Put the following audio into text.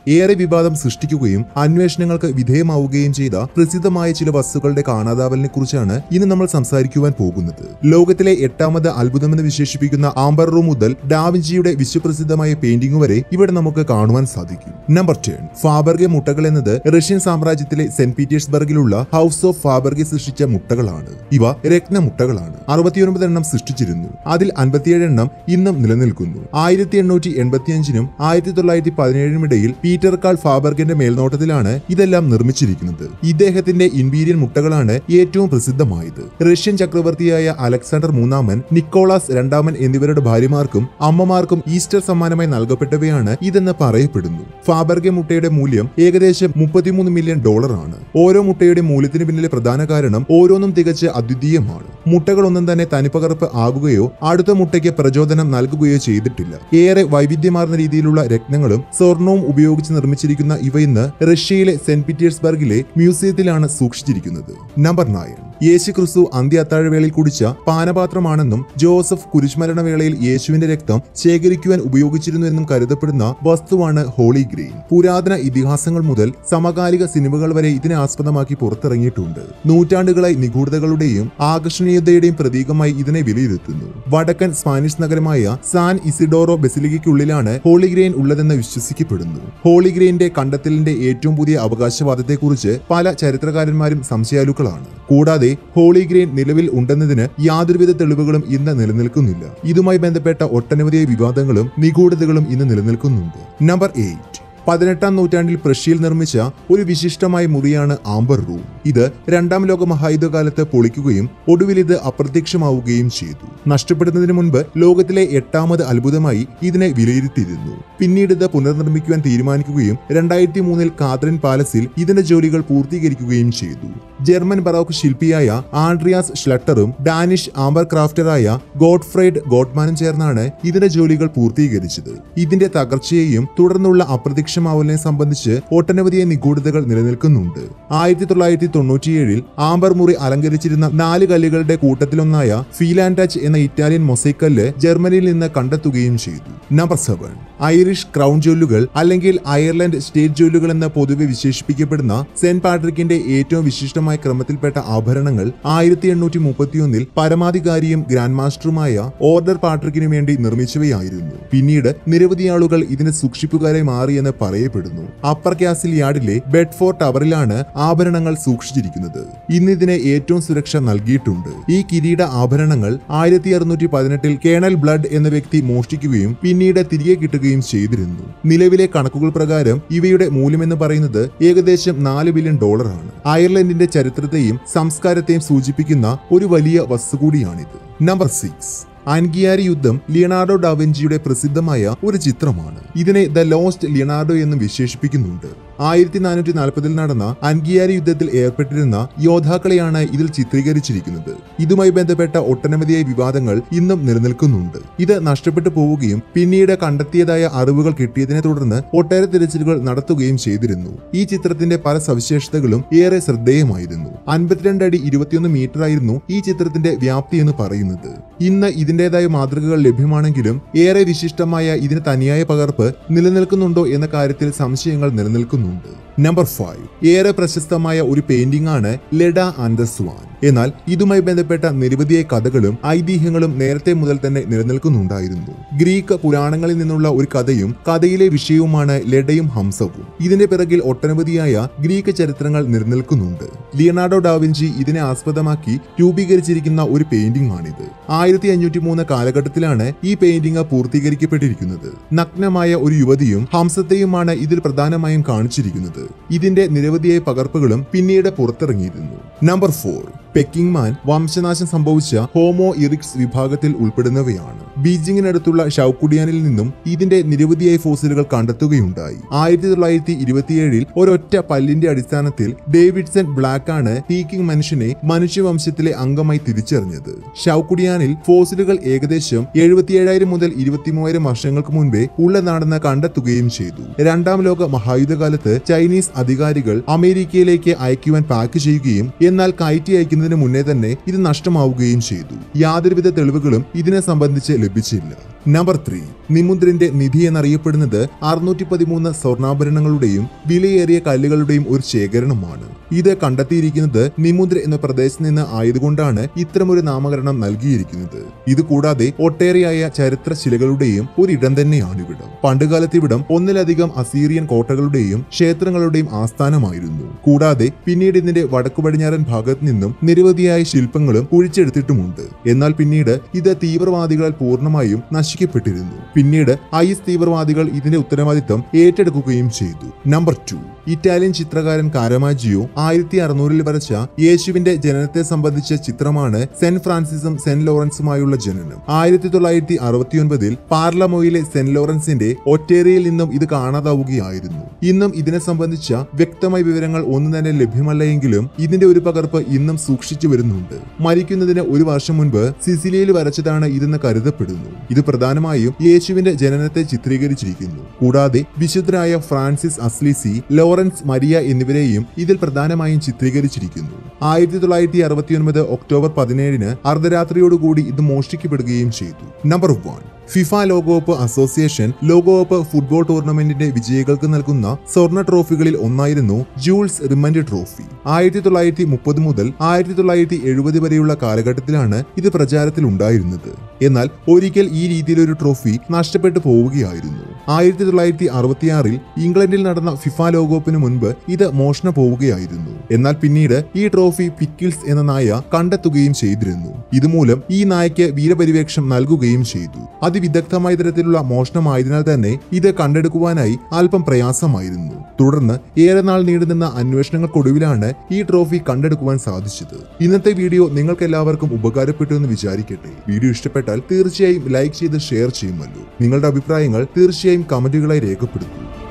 ഏറെ വിവാദം സൃഷ്ടിക്കുകയും അന്വേഷണങ്ങൾക്ക് വിധേയമാവുകയും ചെയ്ത പ്രസിദ്ധമായ ചില വസ്തുക്കളുടെ കാണാതാവലിനെ കുറിച്ചാണ് ഇന്ന് നമ്മൾ സംസാരിക്കുവാൻ പോകുന്നത് ലോകത്തിലെ എട്ടാമത് അത്ഭുതമെന്ന് വിശേഷിപ്പിക്കുന്ന ആംബർ റൂം മുതൽ ഡാവിഞ്ചിയുടെ വിശ്വപ്രസിദ്ധമായ പെയിന്റിംഗ് വരെ ഇവിടെ നമുക്ക് കാണുവാൻ സാധിക്കും നമ്പർ ടെൻ ഫാബർഗെ മുട്ടകൾ എന്നത് റഷ്യൻ സാമ്രാജ്യത്തിലെ സെന്റ് പീറ്റേഴ്സ്ബർഗിലുള്ള ഹൗസ് ഓഫ് ഫാബർഗെ സൃഷ്ടിച്ച മുട്ടകളാണ് ഇവ രത്നമുട്ടകളാണ് അറുപത്തിയൊൻപത് എണ്ണം സൃഷ്ടിച്ചിരുന്നു അതിൽ അൻപത്തിയേഴ് എണ്ണം ഇന്നും നിലനിൽക്കുന്നു ആയിരത്തി എണ്ണൂറ്റി എൺപത്തിയഞ്ചിനും ആയിരത്തി തൊള്ളായിരത്തി പതിനേഴിനും ഇടയിൽ പീറ്റർ കാൾ ഫാബർഗിന്റെ മേൽനോട്ടത്തിലാണ് ഇതെല്ലാം നിർമ്മിച്ചിരിക്കുന്നത് ഇദ്ദേഹത്തിന്റെ ഇൻപീരിയൻ മുട്ടകളാണ് ഏറ്റവും പ്രസിദ്ധമായത് റഷ്യൻ ചക്രവർത്തിയായ അലക്സാണ്ടർ മൂന്നാമൻ നിക്കോളാസ് രണ്ടാമൻ എന്നിവരുടെ ഭാര്യമാർക്കും അമ്മമാർക്കും ഈസ്റ്റർ സമ്മാനമായി നൽകപ്പെട്ടവയാണ് ഇതെന്ന് പറയപ്പെടുന്നു ഫാബർഗെ മുട്ടയുടെ മൂല്യം ഏകദേശം മുപ്പത്തിമൂന്ന് മില്യൺ ഡോളറാണ് ഓരോ മുട്ടയുടെ മൂല്യത്തിന് പിന്നിലെ പ്രധാന കാരണം ഓരോന്നും തികച്ച് അദ്വിതീയമാണ് മുട്ടകളൊന്നും തന്നെ തനിപ്പകർപ്പ് ആകുകയോ അടുത്ത മുട്ടയ്ക്ക് പ്രചോദനം നൽകുകയോ ചെയ്തിട്ടില്ല ഏറെ വൈവിധ്യമാർന്ന രീതിയിലുള്ള രത്നങ്ങളും സ്വർണവും ഉപയോഗിച്ച് നിർമ്മിച്ചിരിക്കുന്ന ഇവ ഇന്ന് റഷ്യയിലെ സെന്റ് പീറ്റേഴ്സ്ബർഗിലെ മ്യൂസിയത്തിലാണ് സൂക്ഷിച്ചിരിക്കുന്നത് നമ്പർ നയൻ യേശു ക്രിസ്തു അന്ത്യ അത്താഴവേളയിൽ കുടിച്ച പാനപാത്രമാണെന്നും ജോസഫ് കുരിശുമരണ വേളയിൽ യേശുവിന്റെ രക്തം ശേഖരിക്കുവാൻ ഉപയോഗിച്ചിരുന്നു എന്നും കരുതപ്പെടുന്ന വസ്തുവാണ് ഹോളി ഗ്രെയിൻ പുരാതന ഇതിഹാസങ്ങൾ മുതൽ സമകാലിക സിനിമകൾ വരെ ഇതിനെ ആസ്പദമാക്കി പുറത്തിറങ്ങിയിട്ടുണ്ട് നൂറ്റാണ്ടുകളായി നിഗൂഢതകളുടെയും ആകർഷണീയതയുടെയും പ്രതീകമായി ഇതിനെ വിലയിരുത്തുന്നു വടക്കൻ സ്പാനിഷ് നഗരമായ സാൻ ഇസിഡോറോ ബെസിലിക്കയ്ക്കുള്ളിലാണ് ഹോളി ഗ്രെയിൻ ഉള്ളതെന്ന് വിശ്വസിക്കപ്പെടുന്നു ഹോളി ഗ്രെയിന്റെ കണ്ടെത്തലിന്റെ ഏറ്റവും പുതിയ അവകാശവാദത്തെക്കുറിച്ച് പല ചരിത്രകാരന്മാരും സംശയാലുക്കളാണ് കൂടാതെ ഹോളി ഗ്രെയിൻ നിലവിൽ ഉണ്ടെന്നതിന് യാതൊരുവിധ തെളിവുകളും ഇന്ന് നിലനിൽക്കുന്നില്ല ഇതുമായി ബന്ധപ്പെട്ട ഒട്ടനവധി വിവാദങ്ങളും നിഗൂഢതകളും ഇന്ന് നിലനിൽക്കുന്നുണ്ട് നമ്പർ എയ്റ്റ് പതിനെട്ടാം നൂറ്റാണ്ടിൽ പ്രഷ്യയിൽ നിർമ്മിച്ച ഒരു വിശിഷ്ടമായ മുറിയാണ് ആംബർ റൂം ഇത് രണ്ടാം ലോക മഹായുദ്ധകാലത്ത് പൊളിക്കുകയും ഒടുവിൽ ഇത് അപ്രത്യക്ഷമാവുകയും ചെയ്തു നഷ്ടപ്പെടുന്നതിന് മുൻപ് ലോകത്തിലെ എട്ടാമത് അത്ഭുതമായി ഇതിനെ വിലയിരുത്തിയിരുന്നു പിന്നീട് ഇത് പുനർനിർമ്മിക്കുവാൻ തീരുമാനിക്കുകയും രണ്ടായിരത്തി മൂന്നിൽ കാതറിൻ പാലസിൽ ഇതിന്റെ ജോലികൾ പൂർത്തീകരിക്കുകയും ചെയ്തു ജർമ്മൻ ബറോക്ക് ശില്പിയായ ആൻഡ്രിയാസ് ഷ്ലട്ടറും ഡാനിഷ് ആംബർ ക്രാഫ്റ്ററായ ഗോഡ്ഫ്രൈഡ് ഗോട്ട്മാനും ചേർന്നാണ് ഇതിന്റെ ജോലികൾ പൂർത്തീകരിച്ചത് ഇതിന്റെ തകർച്ചയെയും തുടർന്നുള്ള അപ്രത്യക്ഷമാവലിനെ സംബന്ധിച്ച് ഒട്ടനവധിയ നിഗൂഢതകൾ നിലനിൽക്കുന്നുണ്ട് ആയിരത്തി തൊള്ളായിരത്തി തൊണ്ണൂറ്റിയേഴിൽ ആംബർ മുറി അലങ്കരിച്ചിരുന്ന നാല് കല്ലുകളുടെ കൂട്ടത്തിലൊന്നായ ഫീലാൻഡച്ച് എന്ന ഇറ്റാലിയൻ മൊസൈക് കല്ല് ജർമ്മനിയിൽ നിന്ന് കണ്ടെത്തുകയും ചെയ്തു നമ്പർ സെവൻ ഐറിഷ് ക്രൗൺ ജോലുകൾ അല്ലെങ്കിൽ അയർലൻഡ് സ്റ്റേറ്റ് ജോലുകൾ എന്ന് പൊതുവെ വിശേഷിപ്പിക്കപ്പെടുന്ന സെന്റ് പാട്രിക്കിന്റെ ഏറ്റവും വിശിഷ്ടമായ ക്രമത്തിൽപ്പെട്ട ആഭരണങ്ങൾ ആയിരത്തി എണ്ണൂറ്റി മുപ്പത്തിയൊന്നിൽ പരമാധികാരിയും ഗ്രാൻഡ് മാസ്റ്ററുമായ ഓർഡർ പാട്രിക്കിനു വേണ്ടി നിർമ്മിച്ചവയായിരുന്നു പിന്നീട് നിരവധി ആളുകൾ ഇതിന് സൂക്ഷിപ്പുകാരായി മാറിയെന്ന് പറയപ്പെടുന്നു അപ്പർ കാസിൽ യാർഡിലെ ബെഡ്ഫോർ ടവറിലാണ് ആഭരണങ്ങൾ സൂക്ഷിച്ചിരിക്കുന്നത് ഇന്ന് ഇതിന് ഏറ്റവും സുരക്ഷ നൽകിയിട്ടുണ്ട് ഈ കിരീട ആഭരണങ്ങൾ ആയിരത്തി അറുന്നൂറ്റി പതിനെട്ടിൽ കേണൽ ബ്ലഡ് എന്ന വ്യക്തി മോഷ്ടിക്കുകയും പിന്നീട് തിരികെ കിട്ടുകയും ചെയ്തിരുന്നു നിലവിലെ കണക്കുകൾ പ്രകാരം ഇവയുടെ മൂല്യമെന്ന് പറയുന്നത് ഏകദേശം നാല് ബില്യൺ ഡോളറാണ് അയർലൻഡിന്റെ ചരിത്രത്തെയും സംസ്കാരത്തെയും സൂചിപ്പിക്കുന്ന ഒരു വലിയ വസ്തു കൂടിയാണിത് നമ്പർ സിക്സ് അൻഗിയാരി യുദ്ധം ലിയനാർഡോ ഡാവിഞ്ചിയുടെ പ്രസിദ്ധമായ ഒരു ചിത്രമാണ് ഇതിനെ ദ ലോസ്റ്റ് ലിയനാർഡോ എന്നും വിശേഷിപ്പിക്കുന്നുണ്ട് ആയിരത്തി നാനൂറ്റി നാൽപ്പതിൽ നടന്ന അൻഗിയാരി യുദ്ധത്തിൽ ഏർപ്പെട്ടിരുന്ന യോദ്ധാക്കളെയാണ് ഇതിൽ ചിത്രീകരിച്ചിരിക്കുന്നത് ഇതുമായി ബന്ധപ്പെട്ട ഒട്ടനവധിയായ വിവാദങ്ങൾ ഇന്നും നിലനിൽക്കുന്നുണ്ട് ഇത് നഷ്ടപ്പെട്ടു പോവുകയും പിന്നീട് കണ്ടെത്തിയതായ അറിവുകൾ കിട്ടിയതിനെ തുടർന്ന് ഒട്ടേറെ തിരച്ചിലുകൾ നടത്തുകയും ചെയ്തിരുന്നു ഈ ചിത്രത്തിന്റെ പല സവിശേഷതകളും ഏറെ ശ്രദ്ധേയമായിരുന്നു അൻപത്തിരണ്ട് അടി ഇരുപത്തിയൊന്ന് മീറ്റർ ആയിരുന്നു ഈ ചിത്രത്തിന്റെ വ്യാപ്തി എന്ന് പറയുന്നത് ഇന്ന് ഇതിന്റേതായ മാതൃകകൾ ലഭ്യമാണെങ്കിലും ഏറെ വിശിഷ്ടമായ ഇതിന് തനിയായ പകർപ്പ് നിലനിൽക്കുന്നുണ്ടോ എന്ന കാര്യത്തിൽ സംശയങ്ങൾ നിലനിൽക്കുന്നുണ്ട് നമ്പർ ഫൈവ് ഏറെ പ്രശസ്തമായ ഒരു പെയിന്റിംഗ് ആണ് ലെഡ ആൻഡ് ദ സ്വാൻ എന്നാൽ ഇതുമായി ബന്ധപ്പെട്ട നിരവധിയായ കഥകളും ഐതിഹ്യങ്ങളും നേരത്തെ മുതൽ തന്നെ നിലനിൽക്കുന്നുണ്ടായിരുന്നു ഗ്രീക്ക് പുരാണങ്ങളിൽ നിന്നുള്ള ഒരു കഥയും കഥയിലെ വിഷയവുമാണ് ലെഡയും ഹംസവും ഇതിന്റെ പിറകിൽ ഒട്ടനവധിയായ ഗ്രീക്ക് ചരിത്രങ്ങൾ നിലനിൽക്കുന്നുണ്ട് ലിയനാർഡോ ഡാവിഞ്ചി ഇതിനെ ആസ്പദമാക്കി രൂപീകരിച്ചിരിക്കുന്ന ഒരു പെയിന്റിംഗ് ആണിത് ആയിരത്തി അഞ്ഞൂറ്റി മൂന്ന് കാലഘട്ടത്തിലാണ് ഈ പെയിന്റിംഗ് പൂർത്തീകരിക്കപ്പെട്ടിരിക്കുന്നത് നഗ്നമായ ഒരു യുവതിയും ഹംസത്തെയുമാണ് ഇതിൽ പ്രധാനമായും കാണിച്ചിരിക്കുന്നത് ഇതിന്റെ നിരവധിയായ പകർപ്പുകളും പിന്നീട് പുറത്തിറങ്ങിയിരുന്നു നമ്പർ ഫോർ പെക്കിംഗ് മാൻ വംശനാശം സംഭവിച്ച ഹോമോ ഇറിക്സ് വിഭാഗത്തിൽ ഉൾപ്പെടുന്നവയാണ് ബീജിംഗിനടുത്തുള്ള ഷൌക്കുഡിയാനിൽ നിന്നും ഇതിന്റെ നിരവധിയായ ഫോസിലുകൾ കണ്ടെത്തുകയുണ്ടായി ആയിരത്തി തൊള്ളായിരത്തി ഇരുപത്തിയേഴിൽ ഒരൊറ്റ പല്ലിന്റെ അടിസ്ഥാനത്തിൽ ഡേവിഡ്സൺ ബ്ലാക്ക് ആണ് പീക്കിംഗ് മനുഷ്യനെ മനുഷ്യവംശത്തിലെ അംഗമായി തിരിച്ചറിഞ്ഞത് ഷൌക്കുഡിയാനിൽ ഫോസിലുകൾ ഏകദേശം എഴുപത്തിയേഴായിരം മുതൽ ഇരുപത്തിമൂവായിരം വർഷങ്ങൾക്ക് മുൻപേ ഉള്ളതാണെന്ന് കണ്ടെത്തുകയും ചെയ്തു രണ്ടാം ലോക മഹായുദ്ധകാലത്ത് ചൈനീസ് അധികാരികൾ അമേരിക്കയിലേക്ക് അയക്കുവാൻ പാക്ക് ചെയ്യുകയും എന്നാൽ കയറ്റി അയക്കുന്നതിന് മുന്നേ തന്നെ ഇത് നഷ്ടമാവുകയും ചെയ്തു യാതൊരുവിധ തെളിവുകളും ഇതിനെ സംബന്ധിച്ച് ലഭിച്ചില്ല നമ്പർ ത്രീ നിമുദ്രന്റെ നിധി എന്നറിയപ്പെടുന്നത് അറുന്നൂറ്റി പതിമൂന്ന് സ്വർണ്ണാഭരണങ്ങളുടെയും വിലയേറിയ കല്ലുകളുടെയും ഒരു ശേഖരണമാണ് ഇത് കണ്ടെത്തിയിരിക്കുന്നത് നിമുദ്ര എന്ന പ്രദേശത്ത് നിന്ന് ആയതുകൊണ്ടാണ് ഇത്തരമൊരു നാമകരണം നൽകിയിരിക്കുന്നത് ഇത് കൂടാതെ ഒട്ടേറെയായ ചരിത്ര ശിലകളുടെയും ഒരിടം തന്നെയാണ് ഇവിടം പണ്ടുകാലത്ത് ഇവിടം ഒന്നിലധികം അസീറിയൻ കോട്ടകളുടെയും ക്ഷേത്രങ്ങളുടെയും ആസ്ഥാനമായിരുന്നു കൂടാതെ പിന്നീട് ഇതിന്റെ വടക്കു പടിഞ്ഞാറൻ ഭാഗത്ത് നിന്നും നിരവധിയായ ശില്പങ്ങളും കുഴിച്ചെടുത്തിട്ടുമുണ്ട് എന്നാൽ പിന്നീട് ഇത് തീവ്രവാദികളാൽ പൂർണ്ണമായും നശിക്കപ്പെട്ടിരുന്നു പിന്നീട് ഐ എസ് തീവ്രവാദികൾ ഇതിന്റെ ഉത്തരവാദിത്തം ഏറ്റെടുക്കുകയും ചെയ്തു നമ്പർ ടു ഇറ്റാലിയൻ ചിത്രകാരൻ കാരമാജിയോ ആയിരത്തി അറുന്നൂറിൽ വരച്ച യേശുവിന്റെ ജനനത്തെ സംബന്ധിച്ച ചിത്രമാണ് സെന്റ് ഫ്രാൻസിസും സെന്റ് ലോറൻസുമായുള്ള ജനനം ആയിരത്തി തൊള്ളായിരത്തി അറുപത്തിയൊൻപതിൽ പാർലമോയിലെ സെന്റ് ലോറൻസിന്റെ ഒറ്റേറിയയിൽ നിന്നും ഇത് കാണാതാവുകയായിരുന്നു ഇന്നും ഇതിനെ സംബന്ധിച്ച വ്യക്തമായ വിവരങ്ങൾ ഒന്നും തന്നെ ലഭ്യമല്ല എങ്കിലും ഇതിന്റെ ഒരു പകർപ്പ് ഇന്നും സൂക്ഷിച്ചു വരുന്നുണ്ട് മരിക്കുന്നതിന് ഒരു വർഷം മുൻപ് സിസിലിയിൽ വരച്ചതാണ് ഇതെന്ന് കരുതപ്പെടുന്നു ഇത് പ്രധാനമായും യേശുവിന്റെ ജനനത്തെ ചിത്രീകരിച്ചിരിക്കുന്നു കൂടാതെ വിശുദ്ധരായ ഫ്രാൻസിസ് അസ്ലിസി ലോറൻസ് മരിയ എന്നിവരെയും ഇതിൽ പ്രധാനമായും ചിത്രീകരിച്ചിരിക്കുന്നു ആയിരത്തി തൊള്ളായിരത്തി അറുപത്തിയൊൻപത് ഒക്ടോബർ പതിനേഴിന് അർദ്ധരാത്രിയോടുകൂടി ഇത് മോഷ്ടിക്കപ്പെടുകയും ചെയ്തു നമ്പർ വൺ ഫിഫ ലോകകപ്പ് അസോസിയേഷൻ ലോകകപ്പ് ഫുട്ബോൾ ടൂർണമെന്റിന്റെ വിജയികൾക്ക് നൽകുന്ന സ്വർണ്ണ ട്രോഫികളിൽ ഒന്നായിരുന്നു ജൂൾസ് റിമൻഡ് ട്രോഫി ആയിരത്തി തൊള്ളായിരത്തി മുപ്പത് മുതൽ ആയിരത്തി തൊള്ളായിരത്തി എഴുപത് വരെയുള്ള കാലഘട്ടത്തിലാണ് ഇത് പ്രചാരത്തിൽ ഉണ്ടായിരുന്നത് എന്നാൽ ഒരിക്കൽ ഈ രീതിയിലൊരു ട്രോഫി നഷ്ടപ്പെട്ടു പോവുകയായിരുന്നു ആയിരത്തി തൊള്ളായിരത്തി അറുപത്തിയാറിൽ ഇംഗ്ലണ്ടിൽ നടന്ന ഫിഫ ലോകകപ്പിന് മുൻപ് ഇത് മോഷണ പോവുകയായിരുന്നു എന്നാൽ പിന്നീട് ഈ ട്രോഫി പിക്കിൾസ് എന്ന നായ കണ്ടെത്തുകയും ചെയ്തിരുന്നു ഇതുമൂലം ഈ നായയ്ക്ക് വീരപരിവേഷം നൽകുകയും ചെയ്തു അതിവിദഗ്ധമായ തരത്തിലുള്ള മോഷണമായതിനാൽ തന്നെ ഇത് കണ്ടെടുക്കുവാനായി അല്പം പ്രയാസമായിരുന്നു തുടർന്ന് ഏറെ നാൾ നീണ്ടുനിന്ന അന്വേഷണങ്ങൾക്കൊടുവിലാണ് ഈ ട്രോഫി കണ്ടെടുക്കുവാൻ സാധിച്ചത് ഇന്നത്തെ വീഡിയോ നിങ്ങൾക്ക് എല്ലാവർക്കും ഉപകാരപ്പെട്ടു എന്ന് വിചാരിക്കട്ടെ വീഡിയോ ഇഷ്ടപ്പെട്ടാൽ തീർച്ചയായും ലൈക്ക് ചെയ്ത് ഷെയർ ചെയ്യുമല്ലോ നിങ്ങളുടെ അഭിപ്രായങ്ങൾ തീർച്ചയായും കമന്റുകളായി രേഖപ്പെടുത്തൂ